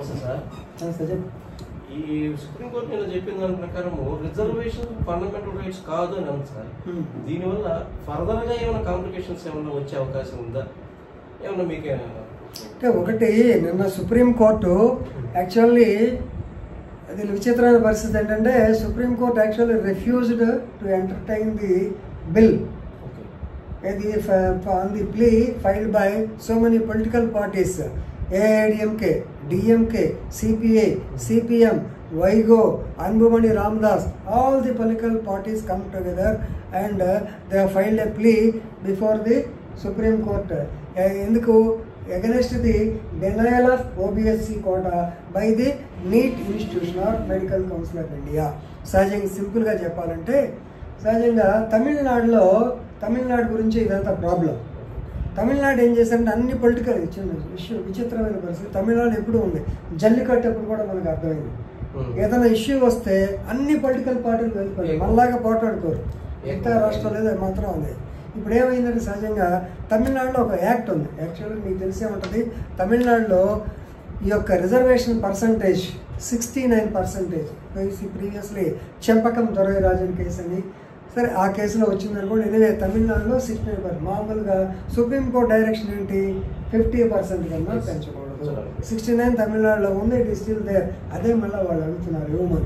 నమస్తే సార్ నమస్తే చెప్పు ఈ సుప్రీంకోర్టు నిన్న చెప్పిన దాని ప్రకారము రిజర్వేషన్ ఫండమెంటల్ రైట్స్ కాదు అని అంది సార్ Hmm. దీనివల్ల ఫర్దర్ గా ఏమైనా కాంప్లికేషన్స్ ఏమైనా వచ్చే అవకాశం ఉందా ఏమన్నా మీకు అంటే ఒకటి నిన్న సుప్రీం కోర్టు యాక్చువల్లీ అది విచిత్రమైన పరిస్థితి ఏంటంటే supreme court actually refused to entertain the bill ఇది on the plea filed by so many political parties AIADMK DMK CPI CPM Vaiko Anbumani Ramadoss all the political parties come together and they filed a plea before the supreme court ఎందుకు against the denial of OBC quota by the NEET institution of medical council of India సహజంగా సింపుల్గా చెప్పాలంటే సహజంగా తమిళనాడులో తమిళనాడు గురించి ఇదంతా problem Tamil Nadu ఏం చేశారంటే అన్ని పొలిటికల్ చిన్న ఇష్యూ విచిత్రమైన పరిస్థితి తమిళనాడు ఎప్పుడు ఉంది జల్లికట్టు ఎప్పుడు కూడా మనకు అర్థమైంది ఏదైనా ఇష్యూ వస్తే అన్ని పొలిటికల్ పార్టీలు వెళ్ళిపోయాయి మనలాగా పోటాడుకోరు మిగతా రాష్ట్రాలు ఏదో మాత్రం ఉంది ఇప్పుడు ఏమైందంటే సహజంగా తమిళనాడులో ఒక యాక్ట్ ఉంది యాక్చువల్గా మీకు తెలిసే ఉంటుంది తమిళనాడులో ఈ యొక్క reservation percentage sixty nine percentage previously Champakam Dorairajan case అని సరే ఆ కేసులో వచ్చింది అనుకోండి ఎనివే తమిళనాడులో సిక్స్టీ నైన్ పర్సెంట్ మామూలుగా సుప్రీంకోర్టు డైరెక్షన్ ఏంటి ఫిఫ్టీ పర్సెంట్ కన్నా పెంచకూడదు సిక్స్టీ నైన్ తమిళనాడులో ఉంది ఇట్ ఈస్ స్టిల్ దేర్ అదే మళ్ళీ వాళ్ళు అడుగుతున్నారు ఇవ్వమని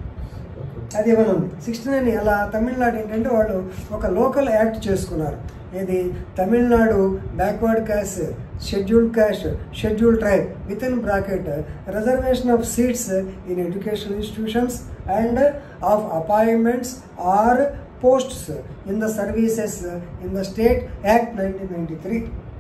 అది ఇవ్వను సిక్స్టీ నైన్ ఎలా తమిళనాడు ఏంటంటే వాళ్ళు ఒక లోకల్ యాక్ట్ చేసుకున్నారు ఇది Tamil Nadu backward caste scheduled caste scheduled tribe with in bracket reservation of seats in education institutions and of appointments or posts in the services in the state act nineteen ninety three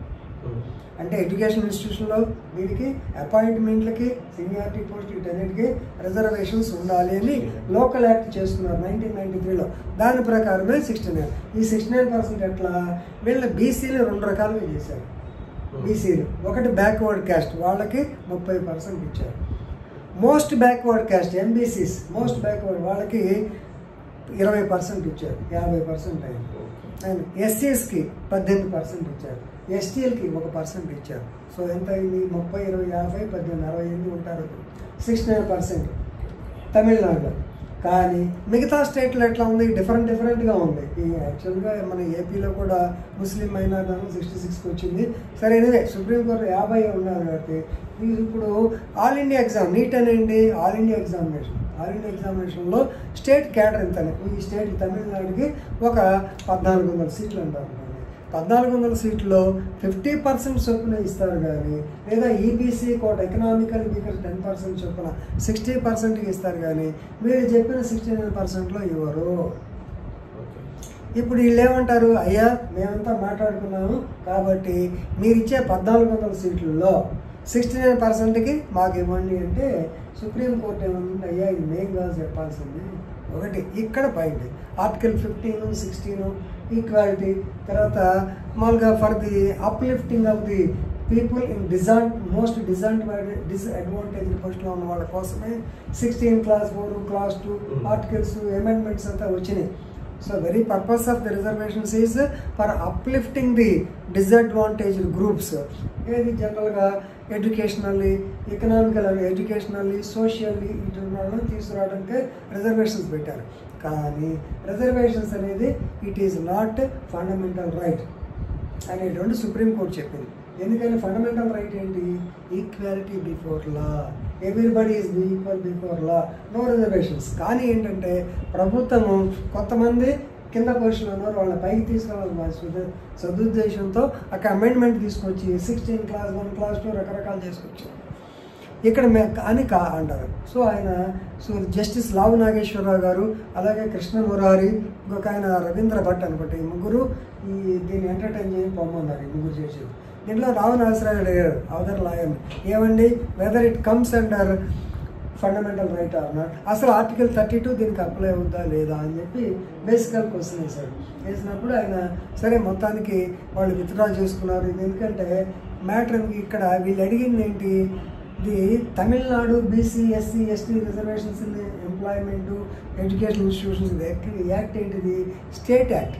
అంటే education ఇన్స్టిట్యూషన్లో దీనికి అపాయింట్మెంట్లకి seniority post వీటన్నిటికీ reservations ఉండాలి అని local act చేసుకున్నారు nineteen ninety త్రీలో దాని ప్రకారమే సిక్స్టీ నైన్ ఈ సిక్స్టీ నైన్ పర్సెంట్ ఎట్లా వీళ్ళ బీసీలు రెండు రకాలుగా చేశారు బీసీలు ఒకటి బ్యాక్వర్డ్ క్యాస్ట్ వాళ్ళకి ముప్పై పర్సెంట్ ఇచ్చారు most backward caste MBCs most backward వాళ్ళకి ఇరవై పర్సెంట్ ఇచ్చారు యాభై పర్సెంట్ అయింది అండ్ ఎస్సీస్కి పద్దెనిమిది పర్సెంట్ ఇచ్చారు ఎస్టీఎల్కి ఒక పర్సెంట్ ఇచ్చారు సో ఎంత అయింది ముప్పై ఇరవై యాభై పద్దెనిమిది అరవై ఎనిమిది ఉంటారు సిక్స్టీ నైన్ పర్సెంట్ తమిళనాడులో కానీ మిగతా స్టేట్లో ఎట్లా ఉంది డిఫరెంట్ డిఫరెంట్గా ఉంది ఈ యాక్చువల్గా మన ఏపీలో కూడా ముస్లిం మైనార్టీ సిక్స్టీ సిక్స్కి వచ్చింది సరే ఇదే సుప్రీంకోర్టు యాభై ఉన్నారు కాబట్టి ఇది ఇప్పుడు ఆల్ ఇండియా ఎగ్జామ్ నీట్ అనేది all India examination all India ఎగ్జామినేషన్లో స్టేట్ క్యాడర్ ఎంత ఈ స్టేట్ తమిళనాడుకి ఒక పద్నాలుగు వందల సీట్లు అంటారు పద్నాలుగు వందల సీట్లో ఫిఫ్టీ పర్సెంట్ చొప్పున ఇస్తారు కానీ లేదా EBC quota economical weaker ten percent చొప్పున సిక్స్టీ పర్సెంట్కి ఇస్తారు కానీ మీరు చెప్పిన సిక్స్టీ నైన్ పర్సెంట్లో ఇవ్వరు ఇప్పుడు వీళ్ళు ఏమంటారు అయ్యా మేమంతా మాట్లాడుకున్నాము కాబట్టి మీరు ఇచ్చే పద్నాలుగు వందల సీట్లలో సిక్స్టీ నైన్ పర్సెంట్కి మాకు ఇవ్వండి అంటే సుప్రీంకోర్టు ఏమన్నా అయ్యా ఇది మెయిన్ కాదు చెప్పాల్సింది ఒకటి ఇక్కడ point article fifteen sixteen equality తర్వాత మామూలుగా for the uplifting of the people in డిజాన్ మోస్ట్ డిజాంట్ డిస్అడ్వాంటేజ్ పోస్ట్లో ఉన్న వాళ్ళ కోసమే sixteen clause four clause two articles amendments అంతా వచ్చినాయి so very purpose of the reservations is for uplifting the disadvantage groups ఏది జనరల్గా ఎడ్యుకేషనల్లీ ఎకనామికల్ ఎడ్యుకేషనల్లీ సోషల్లీ ఇటు తీసుకురావడానికి రిజర్వేషన్స్ పెట్టారు కానీ రిజర్వేషన్స్ అనేది it is not fundamental right అనేటువంటి సుప్రీంకోర్టు చెప్పింది ఎందుకని ఫండమెంటల్ రైట్ ఏంటి equality before law everybody is equal before law no reservations కానీ ఏంటంటే ప్రభుత్వము కొంతమంది కింద పొజిషన్లో ఉన్నారు వాళ్ళని పైకి తీసుకురావాలి మా సుద- సదుద్దేశంతో అక్కడ అమెండ్మెంట్ తీసుకొచ్చి sixteen class one class two రకరకాలు చేసుకొచ్చారు ఇక్కడ మే అని కా అంటారు సో ఆయన సో జస్టిస్ లావు నాగేశ్వరరావు గారు అలాగే కృష్ణ మురారి ఇంకొక ఆయన రవీంద్ర భట్ అనుకుంటే ఈ ముగ్గురు ఈ దీన్ని ఎంటర్టైన్ చేసి పొమ్మన్నారు ఈ ముగ్గురు చేసి దీంట్లో రావు నాగేశ్వరరావు అడిగారు అవదర్ లాయర్ ఏమండి whether it comes under fundamental right or not అసలు ఆర్టికల్ థర్టీ టూ దీనికి అప్లై అవుద్దా లేదా అని చెప్పి బేసికల్ క్వశ్చన్ వేశారు వేసినప్పుడు ఆయన సరే మొత్తానికి వాళ్ళు విత్డ్రా చేసుకున్నారు ఇది ఎందుకంటే మ్యాటర్ ఇక్కడ వీళ్ళు అడిగింది ఏంటి ఇది Tamil Nadu BC SC ST reservations in employment education institutions ఇది యాక్ట్- ఈ యాక్ట్ ఏంటిది స్టేట్ యాక్ట్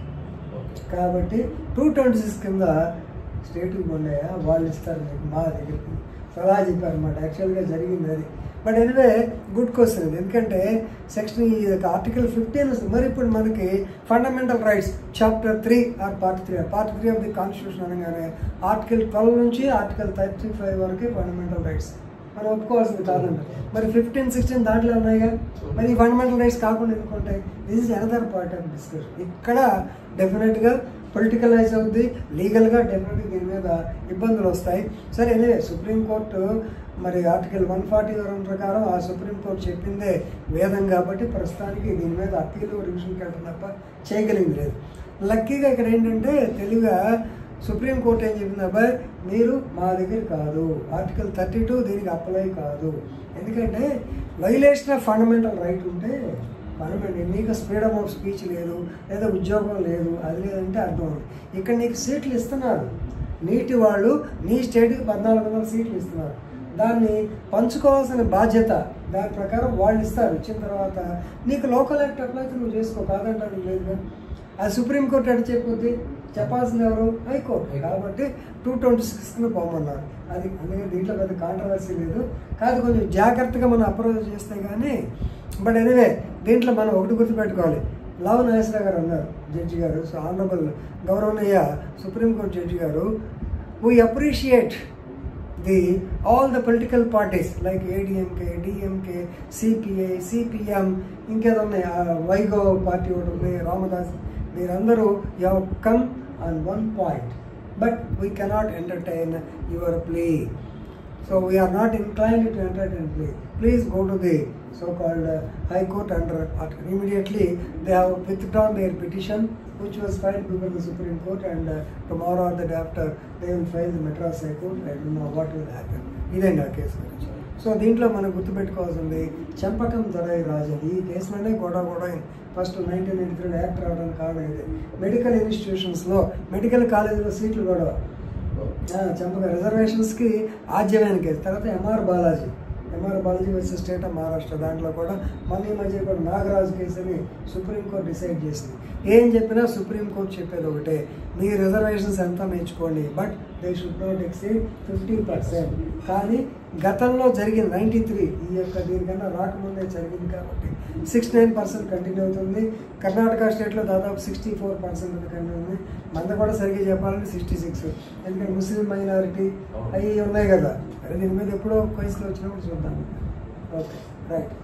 కాబట్టి టూ ట్వంటీ సిక్స్ కింద స్టేట్కి ఉన్నాయా వాళ్ళు ఇస్తారు మీకు మా దగ్గరికి సలహా చెప్పారు అనమాట యాక్చువల్గా జరిగింది అది బట్ ఎనివే గుడ్ క్వశ్చన్ ఇది ఎందుకంటే సెక్షన్ ఈ ఆర్టికల్ ఫిఫ్టీన్ మరి ఇప్పుడు మనకి fundamental rights chapter three or part three part three of the constitution అనగానే ఆర్టికల్ ట్వెల్వ్ నుంచి ఆర్టికల్ థర్టీ ఫైవ్ వరకు ఫండమెంటల్ రైట్స్ మనం ఒప్పుకోవాల్సింది కాదండి మరి ఫిఫ్టీన్ సిక్స్టీన్ దాంట్లో ఉన్నాయిగా మరి ఈ ఫండమెంటల్ రైట్స్ కాకుండా ఎందుకుంటాయి this is another part of discussion ఇక్కడ డెఫినెట్గా పొలిటికలైజ్ అవుద్ది లీగల్గా డెఫినెట్గా దీని మీద ఇబ్బందులు వస్తాయి సరే ఎనివే సుప్రీంకోర్టు మరి ఆర్టికల్ వన్ ఫార్టీ వన్ ప్రకారం ఆ సుప్రీంకోర్టు చెప్పిందే వేదం కాబట్టి ప్రస్తుతానికి దీని మీద అప్పీలు రివిజన్కి వెళ్ళడం తప్ప చేయగలిగింది లేదు లక్కీగా ఇక్కడ ఏంటంటే తెలివిగా సుప్రీంకోర్టు ఏం చెప్పింది అబ్బాయి మీరు మా దగ్గర కాదు ఆర్టికల్ థర్టీ టూ దీనికి అప్లై కాదు ఎందుకంటే వైలేషన్ ఆఫ్ ఫండమెంటల్ రైట్ ఉంటే ఫండమెంటల్ నీకు ఫ్రీడమ్ ఆఫ్ స్పీచ్ లేదు లేదా ఉద్యోగం లేదు అది లేదంటే అర్థం ఉంది ఇక్కడ నీకు సీట్లు ఇస్తున్నారు నీటి వాళ్ళు నీ స్టేట్కి పద్నాలుగు వందల సీట్లు ఇస్తున్నారు దాన్ని పంచుకోవాల్సిన బాధ్యత దాని ప్రకారం వాళ్ళు ఇస్తారు ఇచ్చిన తర్వాత నీకు లోకల్ యాక్ట్ అప్లై అయితే నువ్వు చేసుకో కాదంటాను లేదు అది సుప్రీంకోర్టు అడిగి చెప్పొద్ది చెప్పాల్సింది ఎవరు హైకోర్టు కాబట్టి టూ ట్వంటీ సిక్స్కి పోమన్నారు అది అందుకని దీంట్లో పెద్ద కాంట్రవర్సీ లేదు కాదు కొంచెం జాగ్రత్తగా మనం అప్రోచ్ చేస్తే కానీ బట్ ఎనివే దీంట్లో మనం ఒకటి గుర్తుపెట్టుకోవాలి లవ్ నాగేశ్వర గారు అన్నారు జడ్జి గారు సో ఆనరబుల్ గౌరవనీయ సుప్రీంకోర్టు జడ్జి గారు we appreciate the all the political parties like ADMK DMK CPI CPM ఇంకేదో ఉన్నాయి వైగో పార్టీ ఒకటి ఉంది రామదాస్ మీరందరూ you come on one point but we cannot entertain your plea So we are not inclined to entertain plea. Please go to the so-called uh, High Court under immediately they have withdrawn their petition which was filed before the Supreme Court and uh, tomorrow or the day after they will file the Madras High Court. I don't know what will happen. ఇదండి ఆ case గురించి so దీంట్లో మనం గుర్తుపెట్టుకోవాల్సింది చెంపకం దొరై రాజన్ ఈ కేసులోనే గొడవ గొడవ ఫస్ట్ నైన్టీన్ ఎయిటీ త్రీలో యాక్ట్ రావడానికి కారణం ఇది మెడికల్ ఇన్స్టిట్యూషన్స్లో మెడికల్ కాలేజీలో సీట్లు గొడవ ఆ, చంపక రిజర్వేషన్స్కి ఆద్యమైన కేసు తర్వాత MR Balaji MR Balaji versus state of Maharashtra దాంట్లో కూడా మళ్ళీ ఈ మధ్య కూడా నాగరాజు కేసు అని సుప్రీంకోర్టు డిసైడ్ చేసింది ఏం చెప్పినా సుప్రీంకోర్టు చెప్పేది ఒకటే మీ రిజర్వేషన్స్ ఎంత నేర్చుకోండి but they should not exceed fifty percent కానీ గతంలో జరిగింది నైంటీ త్రీ ఈ యొక్క దీనికన్నా రాకముందే జరిగింది కాబట్టి సిక్స్టీ నైన్ పర్సెంట్ కంటిన్యూ అవుతుంది కర్ణాటక స్టేట్లో దాదాపు సిక్స్టీ ఫోర్ పర్సెంట్ కంటిన్యూ ఉంది మంద కూడా సరిగ్గా చెప్పాలంటే సిక్స్టీ సిక్స్ ఎందుకంటే ముస్లిం మైనారిటీ అవి ఉన్నాయి కదా అదే దీని మీద ఎప్పుడో వయసులో వచ్చినప్పుడు చూద్దాం ఓకే రైట్